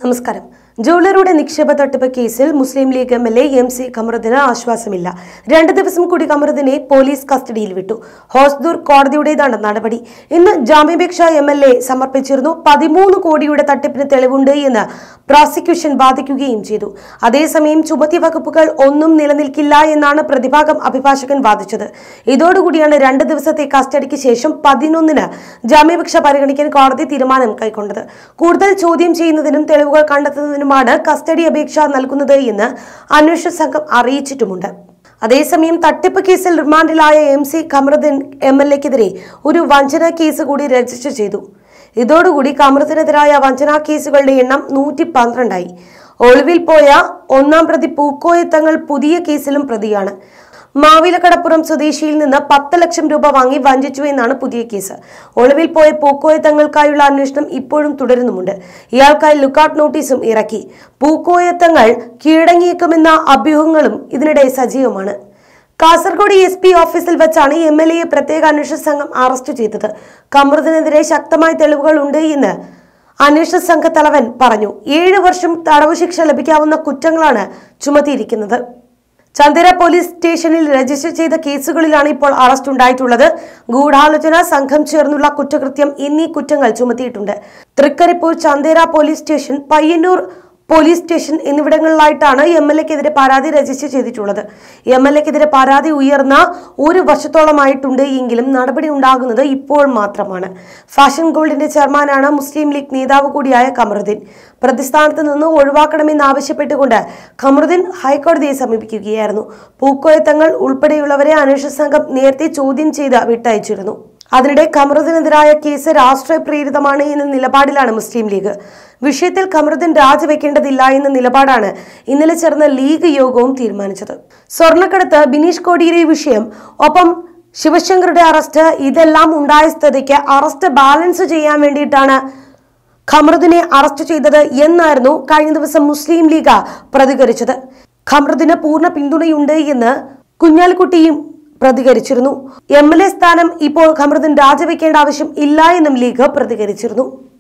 നമസ്കാരം ജ്വല്ലറിയുടെ നിക്ഷേപ തട്ടിപ്പ് കേസിൽ Muslim League M L A M C കമറുദ്ദീന് ആശ്വാസമില്ല രണ്ട് ദിവസം കൂടി കമറുദ്ദീനെ പോലീസ് കസ്റ്റഡിയിൽ വിട്ടു ഹോസ്ദൂർ കോടതിയുടേതാണ് നടപടി ഇന്ന് ജാമ്യാപേക്ഷ എം എൽ എ സമർപ്പിച്ചിരുന്നു പതിമൂന്ന് കോടിയുടെ തട്ടിപ്പിന് തെളിവുണ്ട് എന്ന് പ്രോസിക്യൂഷൻ വാദിക്കുകയും ചെയ്തു അതേസമയം ചുമത്തിയ വകുപ്പുകൾ ഒന്നും നിലനിൽക്കില്ല എന്നാണ് പ്രതിഭാഗം അഭിഭാഷകൻ വാദിച്ചത് ഇതോടുകൂടിയാണ് രണ്ട് ദിവസത്തെ കസ്റ്റഡിക്ക് ശേഷം പതിനൊന്നിന് ജാമ്യാപേക്ഷ പരിഗണിക്കാൻ കോടതി തീരുമാനം കൈക്കൊണ്ടത് കൂടുതൽ ചോദ്യം ചെയ്യുന്നതിനും തെളിവുകൾ കണ്ടെത്തുന്നതിനുമാണ് കസ്റ്റഡി അപേക്ഷ നൽകുന്നത് എന്ന് അന്വേഷണ സംഘം അറിയിച്ചിട്ടുമുണ്ട് അതേസമയം തട്ടിപ്പ് കേസിൽ റിമാൻഡിലായ M C Kamaruddin M L എക്കെതിരെ ഒരു വഞ്ചന കേസ് കൂടി രജിസ്റ്റർ ചെയ്തു ഇതോടുകൂടി കമറുദ്ദീനെതിരായ വഞ്ചനാ കേസുകളുടെ എണ്ണം നൂറ്റി പന്ത്രണ്ടായി ഒളിവിൽ പോയ ഒന്നാം പ്രതി പൂക്കോയത്തങ്ങൾ പുതിയ കേസിലും പ്രതിയാണ് മാവിലക്കടപ്പുറം സ്വദേശിയിൽ നിന്ന് പത്ത് ലക്ഷം രൂപ വാങ്ങി വഞ്ചിച്ചു എന്നാണ് പുതിയ കേസ് ഒളിവിൽ പോയ പൂക്കോയ തങ്ങൾക്കായുള്ള അന്വേഷണം ഇപ്പോഴും തുടരുന്നുമുണ്ട് ഇയാൾക്കായി ലുക്കൌട്ട് നോട്ടീസും ഇറക്കി പൂക്കോയത്തങ്ങൾ കീഴടങ്ങിയേക്കുമെന്ന അഭ്യൂഹങ്ങളും ഇതിനിടെ സജീവമാണ് കാസർഗോഡ് എസ് പി ഓഫീസിൽ വെച്ചാണ് എം എൽ എയെ പ്രത്യേക അന്വേഷണ സംഘം അറസ്റ്റ് ചെയ്തത് കമറുദ്ദിനെതിരെ ശക്തമായ തെളിവുകൾ ഉണ്ട് എന്ന് അന്വേഷണ സംഘ തലവൻ പറഞ്ഞു ഏഴ് വർഷം തടവ് ശിക്ഷ ലഭിക്കാവുന്ന കുറ്റങ്ങളാണ് ചുമത്തിയിരിക്കുന്നത് ചന്ദിര പോലീസ് സ്റ്റേഷനിൽ രജിസ്റ്റർ ചെയ്ത കേസുകളിലാണ് ഇപ്പോൾ അറസ്റ്റ് ഉണ്ടായിട്ടുള്ളത് ഗൂഢാലോചന സംഘം ചേർന്നുള്ള കുറ്റകൃത്യം എന്നീ കുറ്റങ്ങൾ ചുമത്തിയിട്ടുണ്ട് Trikaripur Chandera police station Payyanur police station എന്നിവിടങ്ങളിലായിട്ടാണ് എം എൽ എക്കെതിരെ പരാതി രജിസ്റ്റർ ചെയ്തിട്ടുള്ളത് എം എൽ എക്കെതിരെ പരാതി ഉയർന്ന ഒരു വർഷത്തോളമായിട്ടുണ്ട് എങ്കിലും നടപടി ഉണ്ടാകുന്നത് ഇപ്പോൾ മാത്രമാണ് ഫാഷൻ ഗോൾഡിന്റെ ചെയർമാനാണ് മുസ്ലിം ലീഗ് നേതാവ് കൂടിയായ കമറുദ്ദീൻ പ്രതിസ്ഥാനത്ത് നിന്ന് ഒഴിവാക്കണമെന്ന് ആവശ്യപ്പെട്ടുകൊണ്ട് ഖമറുദ്ദീൻ ഹൈക്കോടതിയെ സമീപിക്കുകയായിരുന്നു പൂക്കോയത്തങ്ങൾ ഉൾപ്പെടെയുള്ളവരെ അന്വേഷണ സംഘം നേരത്തെ ചോദ്യം ചെയ്ത് വിട്ടയച്ചിരുന്നു അതിനിടെ ഖമറുദ്ദീനെതിരായ കേസ് രാഷ്ട്രീയ പ്രേരിതമാണ് എന്ന നിലപാടിലാണ് മുസ്ലിം ലീഗ് വിഷയത്തിൽ ഖമറുദ്ദീൻ രാജിവെക്കേണ്ടതില്ല എന്ന നിലപാടാണ് ഇന്നലെ ചേർന്ന ലീഗ് യോഗവും തീരുമാനിച്ചത് സ്വർണ്ണക്കടത്ത് ബിനീഷ് കോടിയേരി വിഷയം ഒപ്പം ശിവശങ്കറുടെ അറസ്റ്റ് ഇതെല്ലാം ഉണ്ടായ സ്ഥിതിക്ക് അറസ്റ്റ് ബാലൻസ് ചെയ്യാൻ വേണ്ടിയിട്ടാണ് ഖമറുദ്ദിനെ അറസ്റ്റ് ചെയ്തത് എന്നായിരുന്നു കഴിഞ്ഞ ദിവസം മുസ്ലിം ലീഗ് പ്രതികരിച്ചത് ഖമറുദ്ദിന് പൂർണ്ണ പിന്തുണയുണ്ട് എന്ന് കുഞ്ഞാലിക്കുട്ടിയും പ്രതികരിച്ചിരുന്നു എം എൽ എ സ്ഥാനം ഇപ്പോൾ ഖമറുദ്ദീൻ രാജിവെക്കേണ്ട ആവശ്യം ഇല്ല എന്നും ലീഗ് പ്രതികരിച്ചിരുന്നു